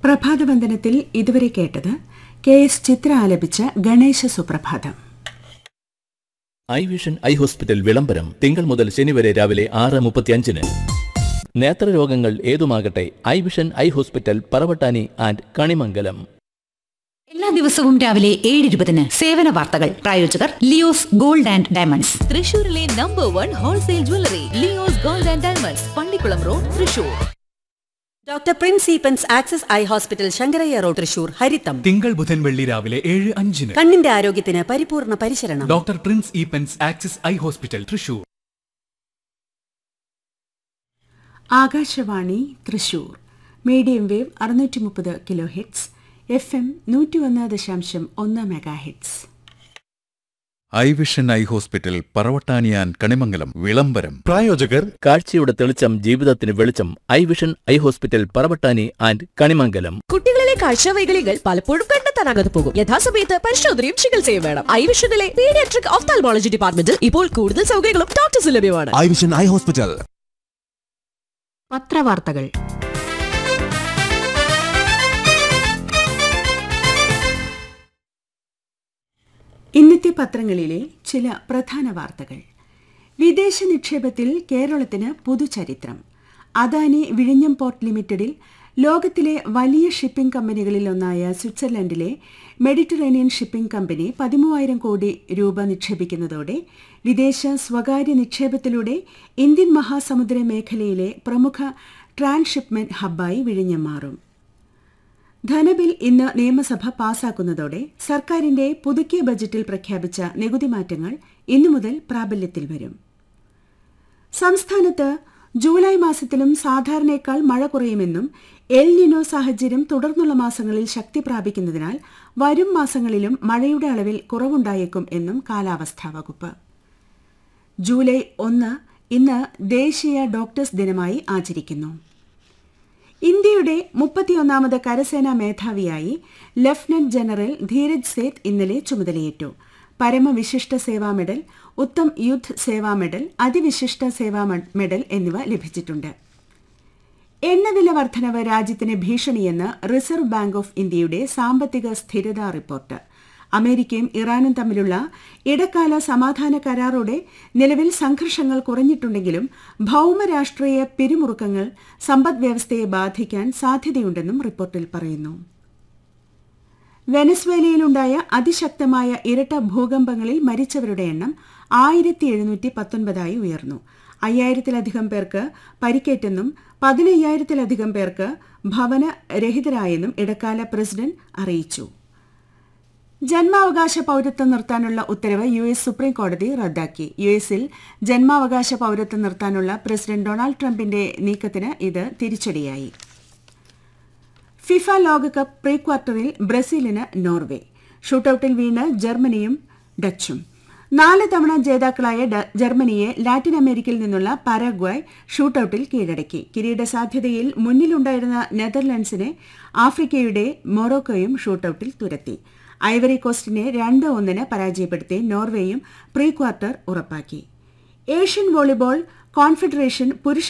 പ്രഭാതവന്ദനത്തിൽ ഇതുവരെ കേട്ടത് K S ചിത്ര ആലപിച്ച ഗണേശ സുപ്രഭാതം ഐ വിഷൻ ഐ ഹോസ്പിറ്റൽ വിളംബരം തിങ്കൾ മുതൽ ശനി വരെ രാവിലെ ആറ് മുപ്പത്തിയഞ്ചിന് നേത്രരോഗങ്ങൾ ഏതുമാകട്ടെ eye vision eye hospital Paravattani and Kanimangalam എല്ലാ ദിവസവും രാവിലെ ഏഴ് ഇരുപതിന് സേവന വാർത്തകൾ പ്രായോജകർ ലിയോസ് ഗോൾഡ് ആൻഡ് ഡയമണ്ട്സ് തൃശൂരിലെ number one wholesale jewellery Leo's gold and diamonds Pallikulam road Thrissur doctor Prince Eapen's access eye hospital Shankarayya road Thrissur ഹരിത്തം തിങ്കൾ ബുധൻ വെള്ളി രാവിലെ ഏഴ് അഞ്ചിന് കണ്ണിന്റെ ആരോഗ്യത്തിന് പരിപൂർണ പരിശരണം doctor Prince Eapen's Axis eye hospital Thrissur Akashvani Thrissur medium wave അറുന്നൂറ്റി മുപ്പത് കിലോ ഹിറ്റ്സ് എഫ് എം നൂറ്റി ഒന്ന് ദശാംശം ഒന്ന് mega hits eye vision eye hospital പറവട്ടാനിയാൻ കണിമംഗലം വിളംബരം പ്രായോജകർ കാഴ്ചയുടെ തെളിച്ചം ജീവിതത്തിന് വെളിച്ചം eye vision eye hospital Paravattani and Kanimangalam കുട്ടികളിലെ കാഴ്ചവൈകല്യങ്ങൾ പലപ്പോഴും കണ്ടെത്താനാകാതെ പോകും യഥാസമയത്ത് പരിശോധനയും ചികിത്സയും വേണം ഐവിഷനിലെ പീഡിയാട്രിക് ഓഫ്താൽമോളജി ഡിപ്പാർട്ട്മെന്റിൽ ഇപ്പോൾ കൂടുതൽ സൗകര്യങ്ങളും ഡോക്ടേഴ്സ് ലഭ്യമാണ് ഐ വിഷൻ ഐ ഹോസ്പിറ്റൽ പത്രവാർത്തകൾ ഇന്നത്തെ പത്രങ്ങളിലെ ചില പ്രധാന വാർത്തകൾ വിദേശ നിക്ഷേപത്തിൽ കേരളത്തിന് പുതുചരിത്രം അദാനി വിഴിഞ്ഞം പോർട്ട് ലിമിറ്റഡിൽ ലോകത്തിലെ വലിയ ഷിപ്പിംഗ് കമ്പനികളിൽ ഒന്നായ സ്വിറ്റ്സർലൻഡിലെ മെഡിറ്ററേനിയൻ ഷിപ്പിംഗ് കമ്പനി പതിമൂവായിരം കോടി രൂപ നിക്ഷേപിക്കുന്നതോടെ വിദേശ സ്വകാര്യ നിക്ഷേപത്തിലൂടെ ഇന്ത്യൻ മഹാസമുദ്ര മേഖലയിലെ പ്രമുഖ ട്രാൻസ്ഷിപ്മെന്റ് ഹബ്ബായി വിഴിഞ്ഞം മാറും ധനബിൽ ഇന്ന് നിയമസഭ പാസാക്കുന്നതോടെ സർക്കാരിന്റെ പുതുക്കിയ ബജറ്റിൽ പ്രഖ്യാപിച്ച നികുതി മാറ്റങ്ങൾ ഇന്നു മുതൽ പ്രാബല്യത്തിൽ വരും സംസ്ഥാനത്ത് ജൂലൈ മാസത്തിലും സാധാരണയേക്കാൾ മഴ കുറയുമെന്നും എൽ നിനോ സാഹചര്യം തുടർന്നുള്ള മാസങ്ങളിൽ ശക്തി പ്രാപിക്കുന്നതിനാൽ വരും മാസങ്ങളിലും മഴയുടെ അളവിൽ കുറവുണ്ടായേക്കും എന്നും കാലാവസ്ഥാ വകുപ്പ് ജൂലൈ ഒന്ന് ഇന്ന് ദേശീയ ഡോക്ടേഴ്സ് ദിനമായി ആചരിക്കുന്നു ഇന്ത്യയുടെ മുപ്പത്തിയൊന്നാമത് കരസേനാ മേധാവിയായി ലഫ്റ്റനന്റ് ജനറൽ ധീരജ് സേത്ത് ഇന്നലെ ചുമതലയേറ്റു Param Vishisht Seva medal Uttam Yudh Seva medal Ati Vishisht Seva medal എന്നിവ ലഭിച്ചിട്ടുണ്ട് എണ്ണവില വർധനവ് രാജ്യത്തിന് ഭീഷണിയെന്ന് റിസർവ് ബാങ്ക് ഓഫ് ഇന്ത്യയുടെ സാമ്പത്തിക സ്ഥിരതാ റിപ്പോർട്ട് അമേരിക്കയും ഇറാനും തമ്മിലുള്ള ഇടക്കാല സമാധാന കരാറോടെ നിലവിൽ സംഘർഷങ്ങൾ കുറഞ്ഞിട്ടുണ്ടെങ്കിലും ഭൌമരാഷ്ട്രീയ പിരിമുറുക്കങ്ങൾ സമ്പദ് വ്യവസ്ഥയെ ബാധിക്കാൻ സാധ്യതയുണ്ടെന്നും റിപ്പോർട്ടിൽ പറയുന്നു വെനസ്വേലയിലുണ്ടായ അതിശക്തമായ ഇരട്ട ഭൂകമ്പങ്ങളിൽ മരിച്ചവരുടെ എണ്ണം ആയിരത്തി എഴുന്നൂറ്റി പത്തൊൻപതായി ഉയർന്നു അയ്യായിരത്തിലധികം പേർക്ക് പരിക്കേറ്റെന്നും പതിനയ്യായിരത്തിലധികം പേർക്ക് ഭവനരഹിതരായെന്നും ഇടക്കാല പ്രസിഡന്റ് അറിയിച്ചു ജന്മാവകാശ പൌരത്വം നിർത്താനുള്ള ഉത്തരവ് യു എസ് സുപ്രീം കോടതി റദ്ദാക്കി യു എസിൽ ജന്മാവകാശ പൌരത്വം നിർത്താനുള്ള പ്രസിഡന്റ് ഡൊണാൾഡ് ട്രംപിന്റെ നീക്കത്തിന് ഇത് തിരിച്ചടിയായി ഫിഫ ലോകകപ്പ് പ്രീ ക്വാർട്ടറിൽ ബ്രസീലിന് നോർവേ ഷൂട്ടൌട്ടിൽ വീണ് ജർമ്മനിയും ഡച്ചും നാല് തവണ ജേതാക്കളായ ജർമ്മനിയെ ലാറ്റിൻ അമേരിക്കയിൽ നിന്നുള്ള പാരാഗ്വായ് ഷൂട്ടൌട്ടിൽ കീഴടക്കി കിരീട സാധ്യതയിൽ മുന്നിലുണ്ടായിരുന്ന നെതർലൻഡ്സിനെ ആഫ്രിക്കയുടെ മൊറോക്കോയും ഷൂട്ടൌട്ടിൽ തുരത്തി ഐവറി കോസ്റ്റിനെ രണ്ട് ഒന്നിന് പരാജയപ്പെടുത്തി നോർവേയും പ്രീ ക്വാർട്ടർ ഉറപ്പാക്കി ഏഷ്യൻ വോളിബോൾ കോൺഫെഡറേഷൻ പുരുഷ